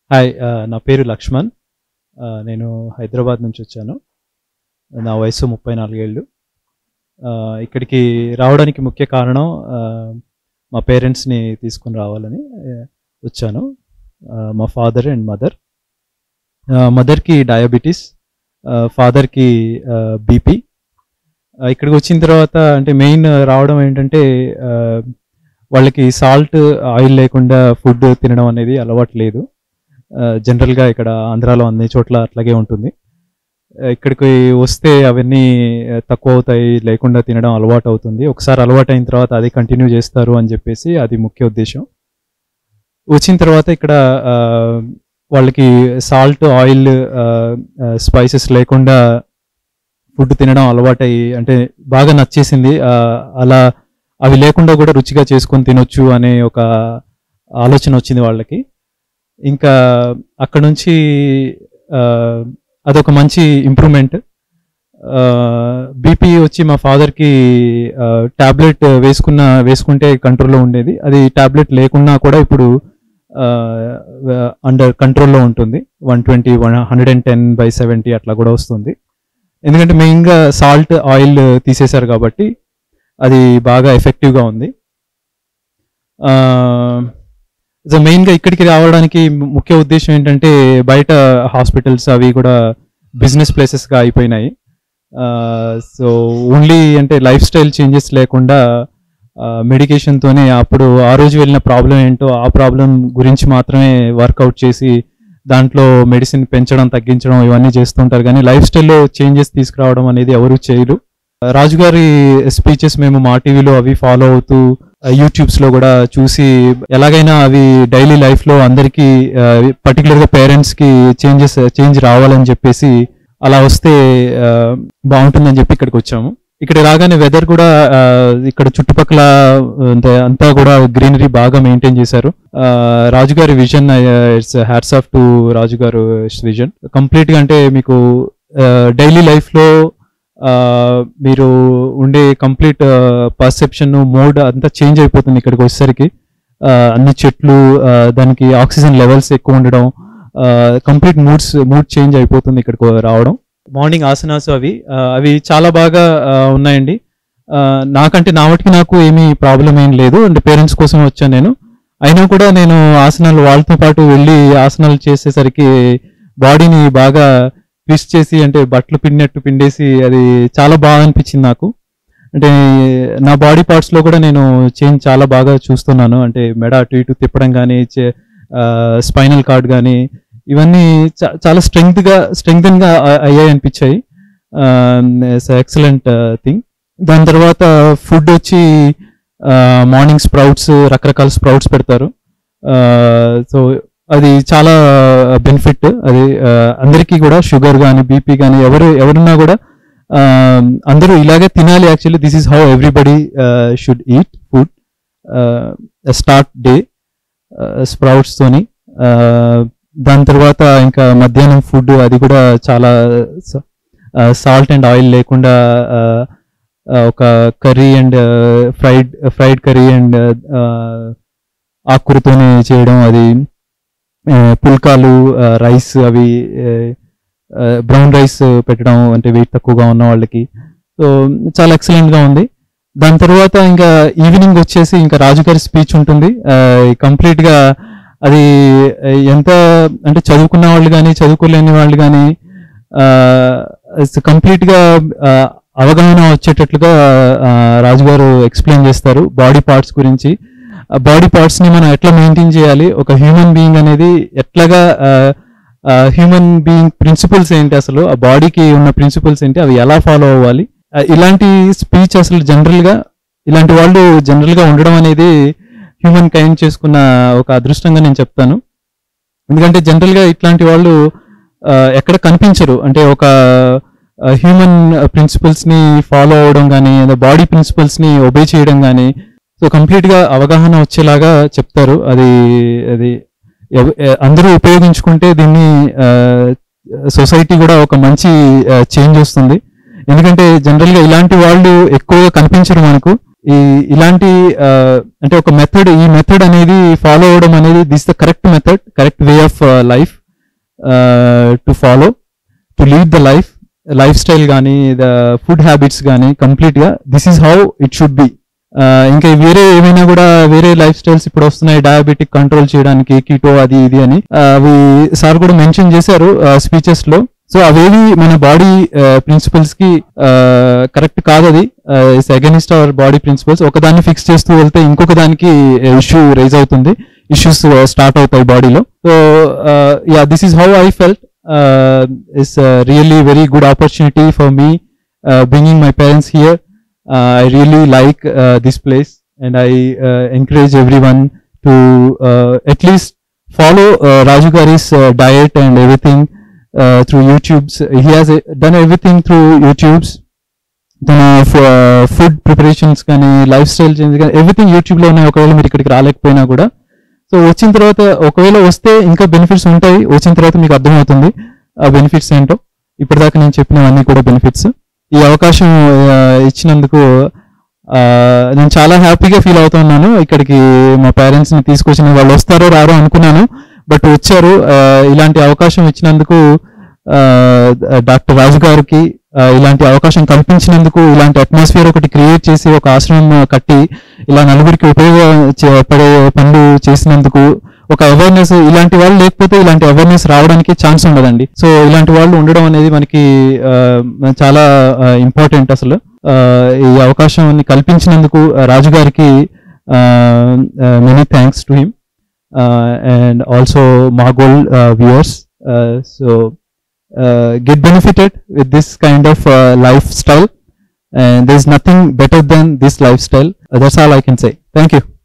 Hi ఆ, నా పేరు లక్ష్మణ్ ఆ, నేను హైదరాబాద్ నుంచి వచ్చాను నా వయసు ముప్పై నాలుగేళ్ళు ఆ, ఇక్కడికి రావడానికి ముఖ్య కారణం ఆ, మా పేరెంట్స్ని తీసుకుని రావాలని ఆ, వచ్చాను ఆ, మా ఫాదర్ అండ్ మదర్ మదర్కి డయాబెటీస్ ఫాదర్కి బీపీ ఇక్కడికి వచ్చిన తర్వాత అంటే మెయిన్ రావడం ఏంటంటే ఆ, వాళ్ళకి సాల్ట్ ఆయిల్ లేకుండా ఫుడ్ తినడం అనేది అలవాటు లేదు జనరల్గా ఇక్కడ ఆంధ్రాలో అన్ని చోట్ల అట్లాగే ఉంటుంది ఆ, ఇక్కడికి వస్తే అవన్నీ ఆ, తక్కువ అవుతాయి లేకుండా తినడం అలవాటు అవుతుంది ఒకసారి అలవాటు అయిన తర్వాత అది కంటిన్యూ చేస్తారు అని చెప్పేసి అది ముఖ్య ఉద్దేశం వచ్చిన తర్వాత ఇక్కడ ఆ, వాళ్ళకి సాల్ట్ ఆయిల్ స్పైసెస్ లేకుండా ఫుడ్ తినడం అలవాటయ్యి అంటే బాగా నచ్చేసింది ఆ, అలా అవి లేకుండా కూడా రుచిగా చేసుకొని తినొచ్చు అనే ఒక ఆలోచన వచ్చింది వాళ్ళకి ఇంకా అక్కడ నుంచి ఆ, అదొక మంచి ఇంప్రూవ్మెంట్ బీపీ వచ్చి మా ఫాదర్కి టాబ్లెట్ వేసుకున్న వేసుకుంటే కంట్రోల్లో ఉండేది అది టాబ్లెట్ లేకున్నా కూడా ఇప్పుడు అండర్ కంట్రోల్లో ఉంటుంది one twenty one hundred and ten by seventy అట్లా కూడా వస్తుంది ఎందుకంటే మెయిన్గా సాల్ట్ ఆయిల్ తీసేశారు కాబట్టి అది బాగా ఎఫెక్టివ్గా ఉంది సో మెయిన్గా ఇక్కడికి రావడానికి ము- ముఖ్య ఉద్దేశం ఏంటంటే బయట హాస్పిటల్స్ అవి కూడా బిజినెస్ ప్లేసెస్గా అయిపోయినాయి సో ఓన్లీ అంటే లైఫ్ స్టైల్ చేంజెస్ లేకుండా మెడికేషన్తోనే అప్పుడు ఆ రోజు వెళ్ళిన ప్రాబ్లం ఏంటో ఆ ప్రాబ్లం గురించి మాత్రమే వర్కౌట్ చేసి దాంట్లో మెడిసిన్ పెంచడం తగ్గించడం ఇవన్నీ చేస్తుంటారు కానీ లైఫ్ స్టైల్లో చేంజెస్ తీసుకురావడం అనేది ఎవరు చేయరు రాజుగారి స్పీచెస్ మేము మా టీవీలో అవి ఫాలో అవుతూ యూట్యూబ్స్ లో కూడా చూసి ఎలాగైనా అవి డైలీ లైఫ్ లో అందరికి పర్టికులర్ గా పేరెంట్స్ కి చేంజెస్ చేంజ్ రావాలని చెప్పేసి అలా వస్తే ఆ, బాగుంటుందని చెప్పి ఇక్కడికి వచ్చాము ఇక్కడ రాగానే వెదర్ కూడా ఆ, ఇక్కడ చుట్టుపక్కల అంటే అంతా కూడా గ్రీనరీ బాగా మెయింటైన్ చేశారు ఆ, రాజుగారి vision it's hats off to రాజుగారు విజన్ కంప్లీట్ గా అంటే మీకు డైలీ లైఫ్ లో ఆ, మీరు ఉండే కంప్లీట్ పర్సెప్షన్ మోడ్ అంతా చేంజ్ అయిపోతుంది ఇక్కడికి వచ్చేసరికి ఆ, అన్ని చెట్లు ఆ, దానికి ఆక్సిజన్ లెవెల్స్ ఎక్కువ ఉండడం కంప్లీట్ మూడ్స్ మూడ్ చేంజ్ అయిపోతుంది ఇక్కడికి రావడం మార్నింగ్ ఆసనాస్ అవి ఆ, అవి చాలా బాగా ఆ, ఉన్నాయండి ఆ, నాకంటే నా మటుకు నాకు ఏమీ ప్రాబ్లం ఏం లేదు అంటే పేరెంట్స్ కోసం వచ్చాను నేను అయినా కూడా నేను ఆసనాలు వాళ్ళతో పాటు వెళ్ళి ఆసనాలు చేసేసరికి బాడీని బాగా ట్విస్ట్ చేసి అంటే బట్టలు పిండినట్టు పిండేసి అది చాలా బాగా అనిపించింది నాకు అంటే నా బాడీ పార్ట్స్ లో కూడా నేను చేంజ్ చాలా బాగా చూస్తున్నాను అంటే మెడ అటు ఇటు తిప్పడం కానీ స్పైనల్ కార్డ్ కానీ ఇవన్నీ చా- చాలా స్ట్రెంగ్త్ గా స్ట్రెంగ్త్ గా అ- అయ్యాయి అనిపించాయి ఎక్సలెంట్ థింగ్ దాని తర్వాత ఫుడ్ వచ్చి మార్నింగ్ స్ప్రౌట్స్ రకరకాల స్ప్రౌట్స్ పెడతారు సో అది చాలా బెనిఫిట్ అది ఆ, అందరికీ కూడా షుగర్ కానీ బీపీ కానీ ఎవరు ఎవరున్నా కూడా ఆ, అందరూ ఇలాగే తినాలి actually this is how everybody should eat food start day sprouts తోని ఆ, దాని తర్వాత ఇంకా మధ్యాహ్నం ఫుడ్ అది కూడా చాలా సాల్ట్ అండ్ ఆయిల్ లేకుండా ఆ, ఆ, ఒక curry and fried fried curry and ఆకుకూరతోనే చేయడం అది ఆ, పుల్కాలు రైస్ అవి బ్రౌన్ రైస్ పెట్టడం అంటే వెయిట్ తక్కువగా ఉన్న వాళ్ళకి సో చాలా ఎక్సలెంట్ గా ఉంది దాని తర్వాత ఇంకా ఈవినింగ్ వచ్చేసి ఇంకా రాజుగారి స్పీచ్ ఉంటుంది కంప్లీట్ గా అది ఎంత అంటే చదువుకున్న వాళ్ళు కానీ చదువుకోలేని వాళ్ళు కానీ కంప్లీట్ గా ఆ, అవగాహన వచ్చేటట్లుగా ఆ, రాజుగారు ఎక్స్ప్లెయిన్ చేస్తారు బాడీ పార్ట్స్ గురించి బాడీ పార్ట్స్ ని మనం ఎట్లా మెయింటైన్ చేయాలి ఒక హ్యూమన్ బీయింగ్ అనేది ఎట్లాగా హ్యూమన్ బీయింగ్ ప్రిన్సిపల్స్ ఏంటి అసలు ఆ బాడీకి ఉన్న ప్రిన్సిపల్స్ ఏంటి అవి ఎలా ఫాలో అవ్వాలి ఆ, ఇలాంటి స్పీచ్ అసలు జనరల్ గా ఇలాంటి వాళ్ళు జనరల్ గా ఉండడం అనేది హ్యూమన్ కైండ్ చేసుకున్న ఒక అదృష్టంగా నేను చెప్తాను ఎందుకంటే జనరల్ గా ఇట్లాంటి వాళ్ళు ఆ, ఎక్కడ కనిపించరు అంటే ఒక హ్యూమన్ ప్రిన్సిపల్స్ ని ఫాలో అవడం కానీ బాడీ ప్రిన్సిపల్స్ ని ఒబే చేయడం కానీ సో కంప్లీట్ గా అవగాహన వచ్చేలాగా చెప్తారు అది అది ఎవ- ఎ- అందరూ ఉపయోగించుకుంటే దీన్ని సొసైటీ కూడా ఒక మంచి చేంజ్ వస్తుంది ఎందుకంటే జనరల్ గా ఇలాంటి వాళ్ళు ఎక్కువగా కనిపించరు మనకు ఈ ఇలాంటి ఆ, అంటే ఒక మెథడ్ ఈ మెథడ్ అనేది ఫాలో అవడం అనేది this the correct method correct way of life to follow to lead the life life style కానీ ద ఫుడ్ హ్యాబిట్స్ కానీ కంప్లీట్ గా this is how it should be ఇంకా వేరే ఏమైనా కూడా వేరే లైఫ్ స్టైల్స్ ఇప్పుడు వస్తున్నాయి డయాబెటిక్ కంట్రోల్ చేయడానికి కీటో అది ఇది అని ఆ, అవి సార్ కూడా మెన్షన్ చేశారు స్పీచెస్ లో సో అవేవి మన బాడీ ప్రిన్సిపల్స్ కి కరెక్ట్ కాదు అది it's against our body principles ఒకదాన్ని ఫిక్స్ చేస్తూ వెళ్తే ఇంకొక దానికి ఇష్యూ రైజ్ అవుతుంది ఇష్యూస్ స్టార్ట్ అవుతాయి బాడీలో so yeah this is how I felt it's really very good opportunity for me bringing my parents here. Uh, I really like uh, this place and I uh, encourage everyone to uh, at least follow uh, Raju Gari's uh, diet and everything uh, through YouTube's. He has uh, done everything through YouTube's. తన food preparations కానీ life style change కానీ everything YouTube లో ఉన్నాయి ఒకవేళ మీరు ఇక్కడికి రాలేకపోయినా కూడా so వచ్చిన తర్వాత ఒకవేళ వస్తే ఇంకా బెనిఫిట్స్ ఉంటాయి వచ్చిన తర్వాత మీకు అర్థమవుతుంది ఆ బెనిఫిట్స్ ఏంటో ఇప్పటిదాకా నేను చెప్పినవన్నీ కూడా బెనిఫిట్స్ ఈ అవకాశం ఆ, ఇచ్చినందుకు ఆ, నేను చాలా హ్యాపీగా ఫీల్ అవుతున్నాను ఇక్కడికి మా పేరెంట్స్ ని తీసుకొచ్చిన వాళ్ళు వస్తారో రారో అనుకున్నాను బట్ వచ్చారు ఆ, ఇలాంటి అవకాశం ఇచ్చినందుకు ఆ, డాక్టర్ రాజు గారికి ఆ, ఇలాంటి అవకాశం కల్పించినందుకు ఇలాంటి అట్మాస్ఫియర్ ఒకటి క్రియేట్ చేసి ఒక ఆశ్రమం కట్టి ఇలా నలుగురికి ఉపయోగపడే పనులు చేసినందుకు ఒక అవేర్నెస్ ఇలాంటి వాళ్ళు లేకపోతే ఇలాంటి అవేర్నెస్ రావడానికి ఛాన్స్ ఉండదండి సో ఇలాంటి వాళ్ళు ఉండడం అనేది మనకి ఆ, చాలా ఇంపార్టెంట్ అసలు ఆ, ఈ అవకాశాన్ని కల్పించినందుకు ఆ, రాజు గారికి many thanks to him and also మా గోల్ viewers so get benefited with this kind of uh, lifestyle and there's nothing better than this lifestyle Uh, that's all i can say thank you